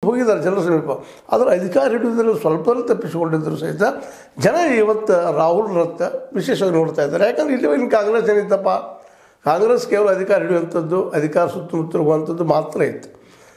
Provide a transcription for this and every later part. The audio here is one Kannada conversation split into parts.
ಹೋಗಿದ್ದಾರೆ ಜನರ ಸಮೀಪ ಆದರೆ ಅಧಿಕಾರ ಹಿಡಿಯೋದ್ರಲ್ಲಿ ಸ್ವಲ್ಪ ತಪ್ಪಿಸಿಕೊಂಡಿದ್ದರು ಸಹಿತ ಜನ ಇವತ್ತು ರಾಹುಲ್ ರತ್ತ ವಿಶೇಷವಾಗಿ ನೋಡ್ತಾ ಇದ್ದಾರೆ ಯಾಕಂದ್ರೆ ಇಲ್ಲಿ ಇನ್ನು ಕಾಂಗ್ರೆಸ್ ಏನಿತ್ತಪ್ಪ ಕಾಂಗ್ರೆಸ್ ಕೇವಲ ಅಧಿಕಾರ ಹಿಡಿಯುವಂಥದ್ದು ಅಧಿಕಾರ ಸುತ್ತಮುತ್ತ ಇರುವಂಥದ್ದು ಮಾತ್ರ ಇತ್ತು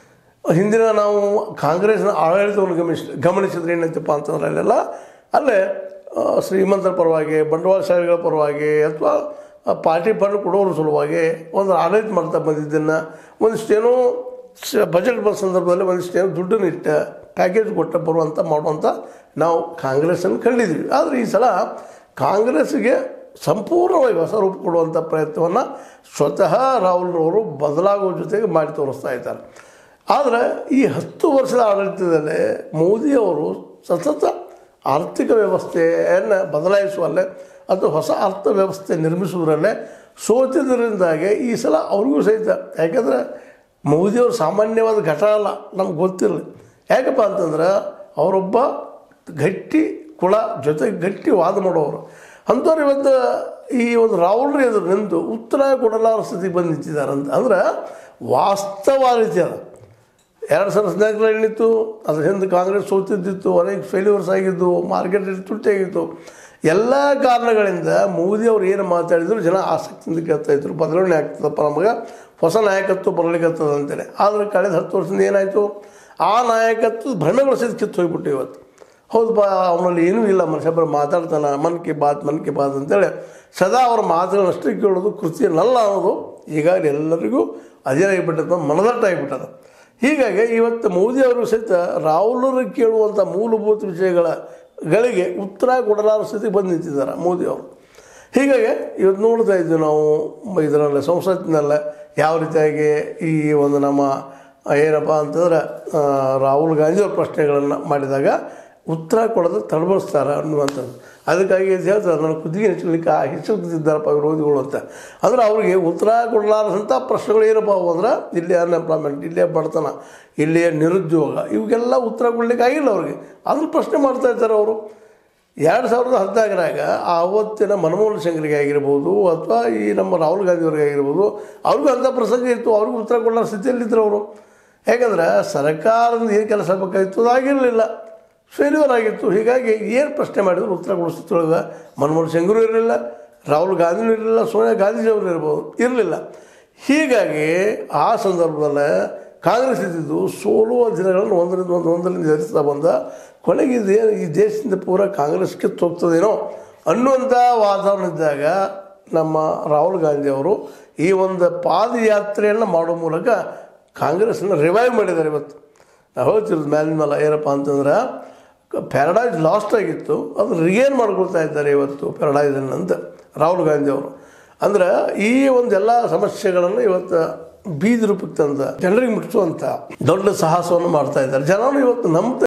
ಹಿಂದಿನ ನಾವು ಕಾಂಗ್ರೆಸ್ನ ಆಡಳಿತವನ್ನು ಗಮನಿಸಿ ಗಮನಿಸಿದ್ರೆ ಏನಂತಪ್ಪ ಅಂತಂದ್ರೆ ಅಲ್ಲೆಲ್ಲ ಅಲ್ಲೇ ಆ, ಶ್ರೀಮಂತರ ಪರವಾಗಿ ಬಂಡವಾಳಶಾಹಿಗಳ ಪರವಾಗಿ ಅಥವಾ ಪಾರ್ಟಿ ಫಂಡ್ ಕೊಡೋರ ಸಲುವಾಗಿ ಒಂದು ಆಡಳಿತ ಮಾಡ್ತಾ ಬಂದಿದ್ದನ್ನು ಒಂದಿಷ್ಟೇನೋ ಸ- ಬಜೆಟ್ ಬಂದ ಸಂದರ್ಭದಲ್ಲಿ ಒಂದಿಷ್ಟೇನೋ ದುಡ್ಡನ್ನು ಇಟ್ಟ ಪ್ಯಾಕೇಜ್ ಕೊಟ್ಟ ಬರುವಂಥ ಮಾಡುವಂಥ ನಾವು ಕಾಂಗ್ರೆಸ್ಸನ್ನು ಕಂಡಿದ್ದೀವಿ ಆದರೆ ಈ ಸಲ ಕಾಂಗ್ರೆಸ್ಗೆ ಸಂಪೂರ್ಣವಾಗಿ ಹೊಸ ರೂಪ ಕೊಡುವಂಥ ಪ್ರಯತ್ನವನ್ನು ಸ್ವತಃ ರಾಹುಲ್ರವರು ಬದಲಾಗುವ ಜೊತೆಗೆ ಮಾಡಿ ತೋರಿಸ್ತಾ ಇದ್ದಾರೆ ಆದರೆ ಈ ಹತ್ತು ವರ್ಷದ ಆಡಳಿತದಲ್ಲೇ ಮೋದಿಯವರು ಸತತ ಆರ್ಥಿಕ ವ್ಯವಸ್ಥೆಯನ್ನು ಬದಲಾಯಿಸುವಲ್ಲೇ ಅಥವಾ ಹೊಸ ಅರ್ಥ ವ್ಯವಸ್ಥೆ ನಿರ್ಮಿಸುವುದರಲ್ಲೇ ಸೋತಿದ್ದರಿಂದಾಗಿ ಈ ಸಲ ಅವ್ರಿಗೂ ಸಹಿತ ಯಾಕಂದರೆ ಮೋದಿಯವರು ಸಾಮಾನ್ಯವಾದ ಘಟ ಅಲ್ಲ ನಮ್ಗೆ ಗೊತ್ತಿರಲಿ ಯಾಕಪ್ಪ ಅಂತಂದ್ರೆ ಅವರೊಬ್ಬ ಗಟ್ಟಿ ಕುಳ ಜೊತೆಗೆ ಗಟ್ಟಿ ವಾದ ಮಾಡೋರು ಅಂಥವ್ರು ಇವತ್ತು ಈ ಒಂದು ರಾಹುಲ್ ಎದುರು ನಿಂತು ಉತ್ತರ ಕೊಡಲಾರ ಸ್ಥಿತಿಗೆ ಬಂದು ನಿಂತಿದ್ದಾರೆ ಅಂತ ಅಂದ್ರೆ ವಾಸ್ತವ ರೀತಿ ಅದ ಎರಡು ಸಾವಿರದ ಹದಿನಾಲ್ಕರಲ್ಲಿ ಏನಿತ್ತು ಅದ್ರ ಹಿಂದೆ ಕಾಂಗ್ರೆಸ್ ಸೋತಿದ್ದಿತ್ತು ಅನೇಕ ಫೇಲ್ಯೂರ್ಸ್ ಆಗಿದ್ದು ಮಾರ್ಕೆಟ್ ತುಟ್ಟಿಯಾಗಿತ್ತು ಎಲ್ಲ ಕಾರಣಗಳಿಂದ ಮೋದಿ ಅವ್ರು ಏನು ಮಾತಾಡಿದ್ರು ಜನ ಆಸಕ್ತಿಯಿಂದ ಕೇಳ್ತಾ ಇದ್ರು ಬದಲಾವಣೆ ಆಗ್ತದಪ್ಪ ನಮಗೆ ಹೊಸ ನಾಯಕತ್ವ ಬರಲಿಕ್ಕತ್ತದ ಅಂತೇಳಿ ಆದರೆ ಕಳೆದ ಹತ್ತು ವರ್ಷದಿಂದ ಏನಾಯಿತು ಆ ನಾಯಕತ್ವ ಭ್ರಮೆಗಳು ಸಹಿತ ಕಿತ್ತು ಹೋಗ್ಬಿಟ್ಟು ಇವತ್ತು ಹೌದಪ್ಪ ಅವನಲ್ಲಿ ಏನೂ ಇಲ್ಲ ಮನುಷ್ಯ ಬರ ಮಾತಾಡ್ತಾನೆ ಮನ್ ಕಿ ಬಾತ್ ಮನ್ ಕಿ ಬಾತ್ ಅಂತೇಳಿ ಸದಾ ಅವ್ರ ಮಾತುಗಳನ್ನಷ್ಟೇ ಕೇಳೋದು ಕೃತಿಯನ್ನಲ್ಲ ಅನ್ನೋದು ಈಗಾಗಲೇ ಎಲ್ಲರಿಗೂ ಅದೇನಾಗಿಬಿಟ್ಟದ ಮನದಟ್ಟಾಗಿಬಿಟ್ಟದ ಹೀಗಾಗಿ ಇವತ್ತು ಮೋದಿ ಅವರು ಸಹಿತ ರಾಹುಲರು ಕೇಳುವಂಥ ಮೂಲಭೂತ ವಿಷಯಗಳ ಗಳಿಗೆ ಉತ್ತರ ಕೊಡಲಾರ ಸ್ಥಿತಿಗೆ ಬಂದು ನಿಂತಿದ್ದಾರೆ ಮೋದಿ ಅವರು ಹೀಗಾಗಿ ಇವತ್ತು ನೋಡ್ತಾ ಇದ್ವಿ ನಾವು ಇದರಲ್ಲಿ ಸಂಸತ್ತಿನಲ್ಲ ಯಾವ ರೀತಿಯಾಗಿ ಈ ಒಂದು ನಮ್ಮ ಏನಪ್ಪ ಅಂತಂದ್ರೆ ಆ, ರಾಹುಲ್ ಗಾಂಧಿ ಅವ್ರ ಪ್ರಶ್ನೆಗಳನ್ನು ಮಾಡಿದಾಗ ಉತ್ತರ ಕೊಡೋದು ತಡಬಡಿಸ್ತಾರೆ ಅನ್ನುವಂಥದ್ದು ಅದಕ್ಕಾಗಿ ಇದು ಹೇಳ್ತಾರೆ ನನ್ನ ಕುದಿಗೆ ಹೆಚ್ಚಲಿಕ್ಕೆ ಹೆಚ್ಚುತ್ತಿದ್ದಾರಪ್ಪ ವಿರೋಧಿಗಳು ಅಂತ ಅಂದ್ರೆ ಅವ್ರಿಗೆ ಉತ್ತರ ಕೊಡಲಾರದಂಥ ಪ್ರಶ್ನೆಗಳು ಏನಪ್ಪ ಅವು ಅಂದ್ರೆ ಇಲ್ಲಿ ಅನ್ಎಂಪ್ಲಾಯ್ಮೆಂಟ್ ಇಲ್ಲೇ ಬಡತನ ಇಲ್ಲಿಯ ನಿರುದ್ಯೋಗ ಇವಕ್ಕೆಲ್ಲ ಉತ್ತರ ಕೊಡ್ಲಿಕ್ಕೆ ಆಗಿಲ್ಲ ಅವ್ರಿಗೆ ಅದ್ರ ಪ್ರಶ್ನೆ ಮಾಡ್ತಾ ಇದ್ದಾರೆ ಅವರು ಎರಡು ಸಾವಿರದ ಹದಿನಾಲ್ಕರಾಗ ಆ ಅವತ್ತಿನ ಮನಮೋಹನ್ ಸಿಂಗ್ರಿಗೆ ಆಗಿರ್ಬೋದು ಅಥವಾ ಈ ನಮ್ಮ ರಾಹುಲ್ ಗಾಂಧಿ ಅವ್ರಿಗೆ ಆಗಿರ್ಬೋದು ಅವ್ರಿಗೂ ಅಂಥ ಪ್ರಸಂಗ ಇತ್ತು ಅವ್ರಿಗೂ ಉತ್ತರ ಕೊಡೋ ಸ್ಥಿತಿಯಲ್ಲಿದ್ದರು ಅವರು ಯಾಕಂದ್ರೆ ಸರ್ಕಾರದಿಂದ ಏನು ಕೆಲಸ ಬೇಕಾಗಿತ್ತು ಅದು ಆಗಿರಲಿಲ್ಲ ಫೇಲ್ಯೂರ್ ಆಗಿತ್ತು ಹೀಗಾಗಿ ಏನು ಪ್ರಶ್ನೆ ಮಾಡಿದ್ರು ಉತ್ತರ ಕೊಡೋ ಸ್ಥಿತಿಯೊಳಗೆ ಮನಮೋಹನ್ ಸಿಂಗ್ರು ಇರಲಿಲ್ಲ ರಾಹುಲ್ ಗಾಂಧಿನೂ ಇರಲಿಲ್ಲ ಸೋನಿಯಾ ಗಾಂಧೀಜಿಯವರು ಇರ್ಬೋದು ಇರಲಿಲ್ಲ ಹೀಗಾಗಿ ಆ ಸಂದರ್ಭದಲ್ಲಿ ಕಾಂಗ್ರೆಸ್ ಇದ್ದಿದ್ದು ಸೋಲುವ ದಿನಗಳನ್ನು ಒಂದರಿಂದ ಒಂದು ಒಂದರಿಂದ ಎದುರಿಸ್ತಾ ಬಂದ ಕೊನೆಗೆ ಇದೇನು ಈ ದೇಶದಿಂದ ಪೂರ ಕಾಂಗ್ರೆಸ್ ಕಿತ್ತು ಹೋಗ್ತದೇನೋ ಅನ್ನುವಂಥ ವಾತಾವರಣ ಇದ್ದಾಗ ನಮ್ಮ ರಾಹುಲ್ ಗಾಂಧಿ ಅವರು ಈ ಒಂದು ಪಾದಯಾತ್ರೆಯನ್ನು ಮಾಡೋ ಮೂಲಕ ಕಾಂಗ್ರೆಸ್ನ ರಿವೈವ್ ಮಾಡಿದ್ದಾರೆ ಇವತ್ತು ನಾವು ಹೇಳ್ತಿರೋದು ಮೇಲಿನ ಮೇಲೆ ಏನಪ್ಪ ಅಂತಂದ್ರೆ ಪ್ಯಾರಡೈಸ್ ಲಾಸ್ಟ್ ಆಗಿತ್ತು ಅದು ರಿಗೇನ್ ಮಾಡ್ಕೊಳ್ತಾ ಇದ್ದಾರೆ ಇವತ್ತು ಪ್ಯಾರಡೈಸನ್ನು ಅಂತ ರಾಹುಲ್ ಗಾಂಧಿ ಅವರು ಅಂದ್ರೆ ಈ ಒಂದೆಲ್ಲ ಸಮಸ್ಯೆಗಳನ್ನು ಇವತ್ತು ಬೀದಿ ರೂಪಕ್ಕೆ ತಂದ ಜನರಿಗೆ ಮುಟ್ಟಿಸುವಂಥ ದೊಡ್ಡ ಸಾಹಸವನ್ನು ಮಾಡ್ತಾ ಇದ್ದಾರೆ ಜನರು ಇವತ್ತು ನಂಬ್ತಾ